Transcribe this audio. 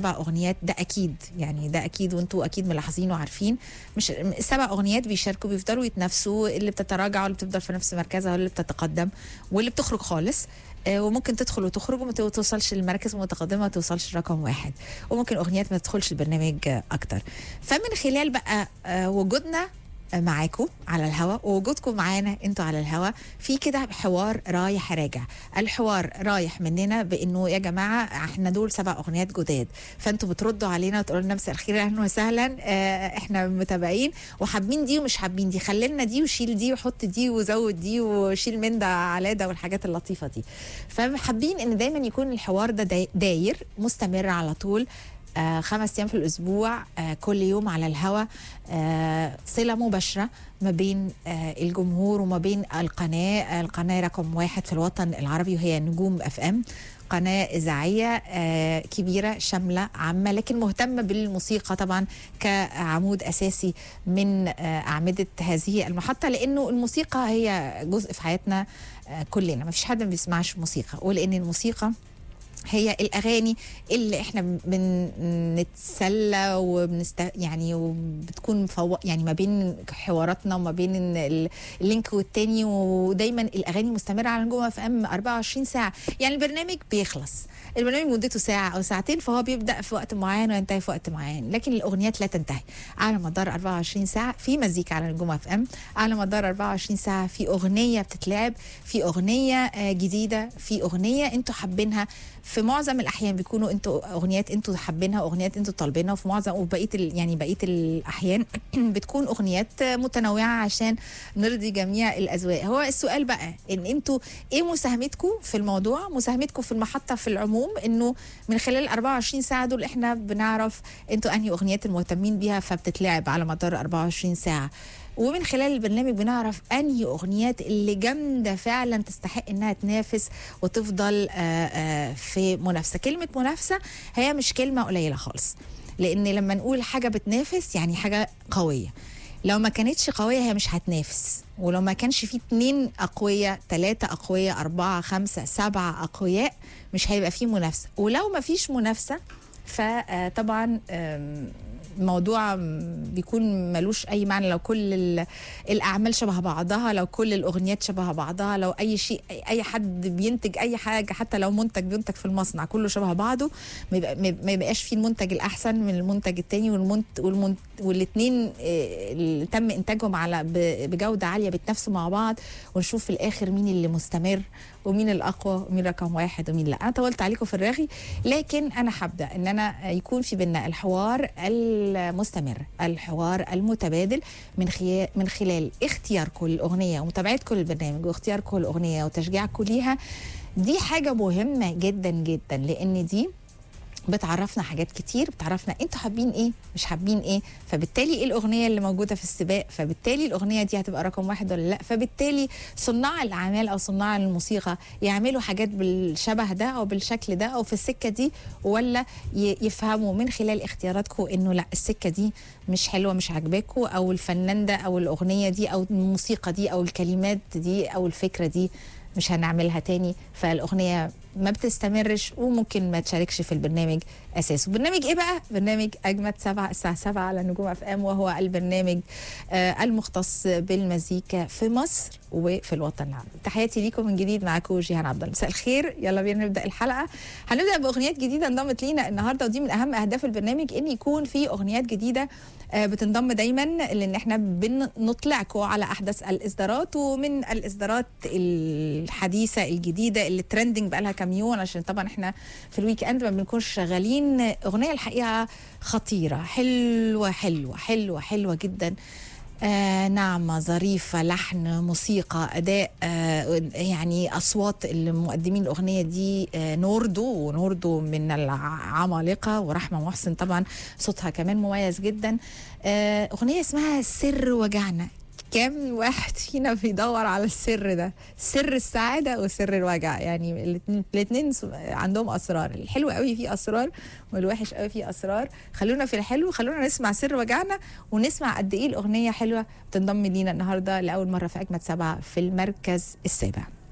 سبع اغنيات ده اكيد يعني ده اكيد وانتوا اكيد ملاحظين وعارفين مش السبع اغنيات بيشاركوا بيفضلوا يتنافسوا اللي بتتراجع واللي بتفضل في نفس مركزها واللي بتتقدم واللي بتخرج خالص آه، وممكن تدخل وتخرج وما توصلش للمركز المتقدمه ما توصلش رقم واحد وممكن اغنيات ما تدخلش البرنامج آه، اكتر فمن خلال بقى آه، وجودنا معاكم على الهوا ووجودكم معانا انتوا على الهوا في كده حوار رايح راجع الحوار رايح مننا بانه يا جماعه احنا دول سبع اغنيات جداد فانتوا بتردوا علينا وتقولوا لنا مساء الخير اهلا وسهلا اه احنا متابعين وحابين دي ومش حابين دي خلينا دي وشيل دي وحط دي وزود دي وشيل من ده على ده والحاجات اللطيفه دي فحابين ان دايما يكون الحوار ده داي- داير مستمر على طول آه خمس ايام في الاسبوع آه كل يوم على الهوا آه صله مباشره ما بين آه الجمهور وما بين القناه آه القناه رقم واحد في الوطن العربي وهي نجوم اف ام قناة إذاعية آه كبيرة شاملة عامة لكن مهتمة بالموسيقى طبعا كعمود أساسي من آه أعمدة هذه المحطة لأنه الموسيقى هي جزء في حياتنا آه كلنا ما فيش حد ما بيسمعش موسيقى ولأن الموسيقى هي الاغاني اللي احنا بنتسلى وبنست يعني وبتكون مفو... يعني ما بين حواراتنا وما بين ال- اللينك والتاني ودايما الاغاني مستمره على نجوم اف ام 24 ساعه يعني البرنامج بيخلص البرنامج مدته ساعه او ساعتين فهو بيبدا في وقت معين وينتهي في وقت معين لكن الاغنيات لا تنتهي على مدار 24 ساعه في مزيكا على نجوم اف ام على مدار 24 ساعه في اغنيه بتتلعب في اغنيه آه، جديده في اغنيه انتوا حابينها في معظم الاحيان بيكونوا انتوا اغنيات انتوا حابينها واغنيات انتوا طالبينها وفي معظم وبقيه ال- يعني بقيه الاحيان بتكون اغنيات متنوعه عشان نرضي جميع الاذواق هو السؤال بقى ان انتوا ايه مساهمتكم في الموضوع مساهمتكم في المحطه في العموم انه من خلال ال 24 ساعه دول احنا بنعرف انتوا انهي اغنيات المهتمين بيها فبتتلعب على مدار 24 ساعه ومن خلال البرنامج بنعرف انهي اغنيات اللي جامده فعلا تستحق انها تنافس وتفضل آه، آه، في منافسه كلمه منافسه هي مش كلمه قليله خالص لان لما نقول حاجه بتنافس يعني حاجه قويه لو ما كانتش قوية هي مش هتنافس ولو ما كانش في اتنين أقوياء تلاتة أقوياء أربعة خمسة سبعة أقوياء مش هيبقى فيه منافسة ولو ما فيش منافسة فطبعا الموضوع بيكون ملوش اي معنى لو كل ال- الاعمال شبه بعضها لو كل الاغنيات شبه بعضها لو اي شيء اي حد بينتج اي حاجه حتى لو منتج بينتج في المصنع كله شبه بعضه ما يبقى- ما ما يبقاش فيه المنتج الاحسن من المنتج التاني والمنت والمنت والاثنين اللي تم انتاجهم على ب- بجوده عاليه بيتنافسوا مع بعض ونشوف في الاخر مين اللي مستمر ومين الاقوى ومين رقم واحد ومين لا انا طولت عليكم في الرغي لكن انا هبدا ان انا يكون في بينا الحوار المستمر الحوار المتبادل من خلال من خلال اختياركم للاغنيه ومتابعتكم للبرنامج واختياركم للاغنيه وتشجيعكم ليها دي حاجه مهمه جدا جدا لان دي بتعرفنا حاجات كتير بتعرفنا انتوا حابين ايه مش حابين ايه فبالتالي ايه الاغنيه اللي موجوده في السباق فبالتالي الاغنيه دي هتبقى رقم واحد ولا لا فبالتالي صناع الاعمال او صناع الموسيقى يعملوا حاجات بالشبه ده او بالشكل ده او في السكه دي ولا ي- يفهموا من خلال اختياراتكم انه لا السكه دي مش حلوه مش عاجباكم او الفنان ده او الاغنيه دي او الموسيقى دي او الكلمات دي او الفكره دي مش هنعملها تاني فالاغنيه ما بتستمرش وممكن ما تشاركش في البرنامج اساسه برنامج ايه بقى برنامج اجمد سبعة الساعه 7 على نجوم اف ام وهو البرنامج آه المختص بالمزيكا في مصر وفي الوطن العربي تحياتي ليكم من جديد معاكم جيهان عبد الله مساء الخير يلا بينا نبدا الحلقه هنبدا باغنيات جديده انضمت لينا النهارده ودي من اهم اهداف البرنامج ان يكون في اغنيات جديده آه، بتنضم دايما لان احنا بنطلعكم على احدث الاصدارات ومن الاصدارات الحديثه الجديده اللي ترندنج بقى لها كام يوم عشان طبعا احنا في الويك اند ما بنكونش شغالين اغنيه الحقيقه خطيره حلوه حلوه حلوه حلوه جدا آه نعمة ظريفة لحن موسيقى أداء آه يعني أصوات المقدمين الأغنية دي آه نوردو ونوردو من العمالقة ورحمة محسن طبعا صوتها كمان مميز جدا آه أغنية اسمها سر وجعنا كام واحد فينا بيدور على السر ده سر السعادة وسر الوجع يعني الاتنين- الاتنين س- عندهم أسرار الحلو قوي فيه أسرار والوحش قوي فيه أسرار خلونا في الحلو خلونا نسمع سر وجعنا ونسمع قد إيه الأغنية حلوة تنضم لينا النهاردة لأول مرة في أجمد سبعة في المركز السابع